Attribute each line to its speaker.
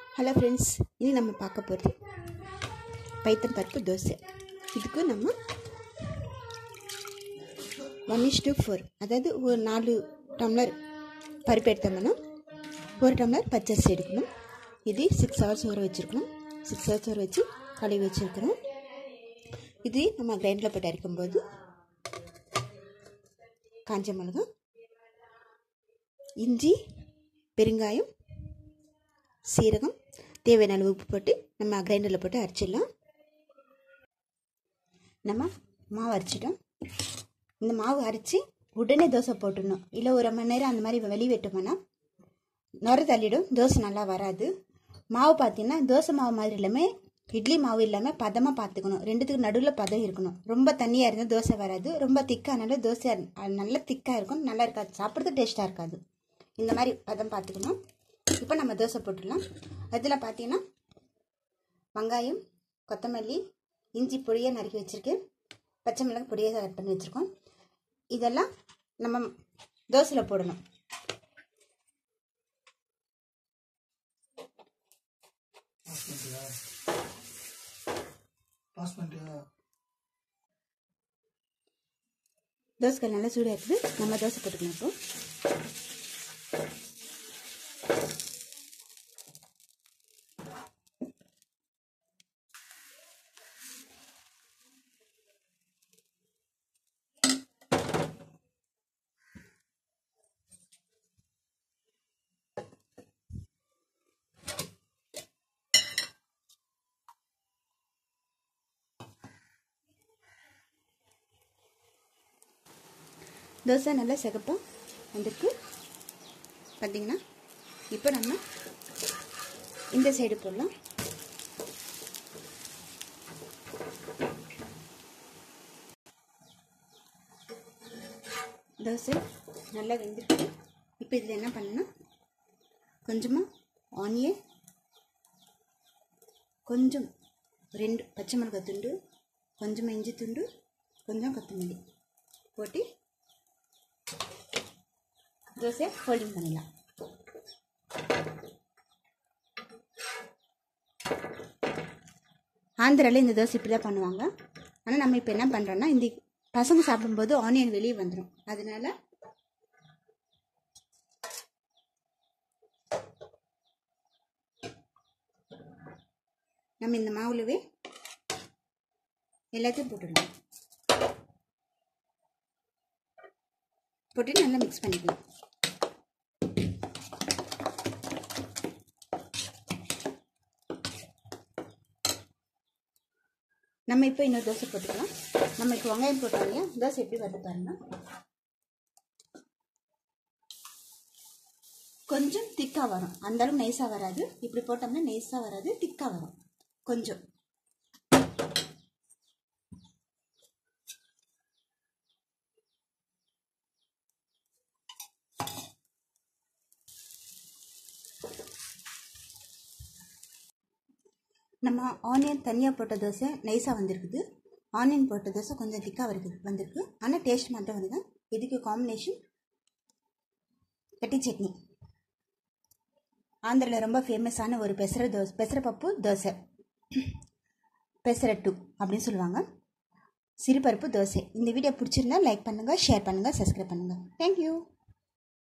Speaker 1: hello friends இனி நம்ம பார்க்க போகிறது பைத்தம் பருப்பு தோசை இதுக்கு நம்ம ஒன் இஸ் டூ ஃபோர் அதாவது ஒரு நாலு டம்ளர் பருப்பு எடுத்தோம்னா ஒரு டம்ளர் பச்சரிசி எடுக்கணும் இது சிக்ஸ் ஹவர்ஸ் ஊற வச்சுருக்கணும் சிக்ஸ் ஹவர்ஸ் ஊற வச்சு கழுவி வச்சுருக்கிறோம் இது நம்ம கிரைண்டரில் போட்டு அரைக்கும்போது காஞ்ச மிளகா இஞ்சி பெருங்காயம் சீரகம் தேவையான அளவு உப்பு போட்டு நம்ம கிரைண்டரில் போட்டு அரைச்சிடலாம் நம்ம மாவு அரைச்சிட்டோம் இந்த மாவு அரைச்சி உடனே தோசை போட்டுடணும் இல்லை ஒரு மணி நேரம் அந்த மாதிரி வெளியே விட்டோம்னா நுர தள்ளிடும் தோசை நல்லா வராது மாவு பார்த்தீங்கன்னா தோசை மாவு மாதிரி இல்லாமல் இட்லி மாவு இல்லாமல் பதமாக பார்த்துக்கணும் ரெண்டுத்துக்கு நடுவில் பதம் இருக்கணும் ரொம்ப தண்ணியாக இருந்தால் தோசை வராது ரொம்ப திக்கானால தோசை நல்லா திக்காக இருக்கும் நல்லா இருக்காது சாப்பிட்றது டேஸ்ட்டாக இருக்காது இந்த மாதிரி பதம் பார்த்துக்கணும் இப்போ நம்ம தோசை போட்டுடலாம் அதில் பார்த்தீங்கன்னா வெங்காயம் கொத்தமல்லி இஞ்சி பொடியாக நறுக்கி வச்சுருக்கேன் பச்சை மிளகு பொடியாக கட் பண்ணி வச்சுருக்கோம் இதெல்லாம் நம்ம தோசையில் போடணும்
Speaker 2: பாஸ் பண்ணிட்டியா
Speaker 1: தோசைக்கல் நல்லா சூடாக இருக்குது நம்ம தோசை போட்டுக்கலாம் இப்போ தோசை நல்லா சிகப்பாக வந்திருக்கு பார்த்தீங்கன்னா இப்போ நம்ம இந்த சைடு போடலாம் தோசை நல்லா வெந்திருக்கு இப்போ இதில் என்ன பண்ணணும் கொஞ்சமாக ஆனியன் கொஞ்சம் ரெண்டு பச்சை மிளகாய் துண்டு கொஞ்சமாக இஞ்சி துண்டு கொஞ்சம் கொத்தமல்லி போட்டு தோசையை ஃபோல்டிங் பண்ணிடலாம் ஆந்திராவில் இந்த தோசை இப்படி தான் பண்ணுவாங்க ஆனால் நம்ம இப்போ என்ன பண்ணுறோன்னா இந்த பசங்க சாப்பிடும்போது ஆனியன் வெளியே வந்துடும் அதனால நம்ம இந்த மாவுலவே எல்லாத்தையும் போட்டுடலாம் போட்டு நல்லா மிக்ஸ் பண்ணிக்கலாம் நம்ம இப்போ இன்னொரு தோசை போட்டுக்கலாம் நம்ம இப்போ வெங்காயம் போட்டோம் இல்லையா தோசை எப்படி வருது பாருங்க கொஞ்சம் திக்காக வரும் அந்த அளவுக்கு நைஸாக வராது இப்படி போட்டோம்னா நைஸாக வராது திக்காக வரும் கொஞ்சம் நம்ம ஆனியன் தனியாக போட்ட தோசை நைஸாக வந்திருக்குது ஆனியன் போட்ட தோசை கொஞ்சம் திக்காக வருது வந்திருக்கு ஆனால் டேஸ்ட் மட்டும் வருது இதுக்கு காம்பினேஷன் கட்டி சட்னி ஆந்திராவில் ரொம்ப ஃபேமஸான ஒரு பெசர தோசை பெசரப்பப்பு தோசை பெசரட்டு அப்படின்னு சொல்லுவாங்க சிறுபருப்பு தோசை இந்த வீடியோ பிடிச்சிருந்தா லைக் பண்ணுங்கள் ஷேர் பண்ணுங்கள் சப்ஸ்கிரைப் பண்ணுங்கள் தேங்க்யூ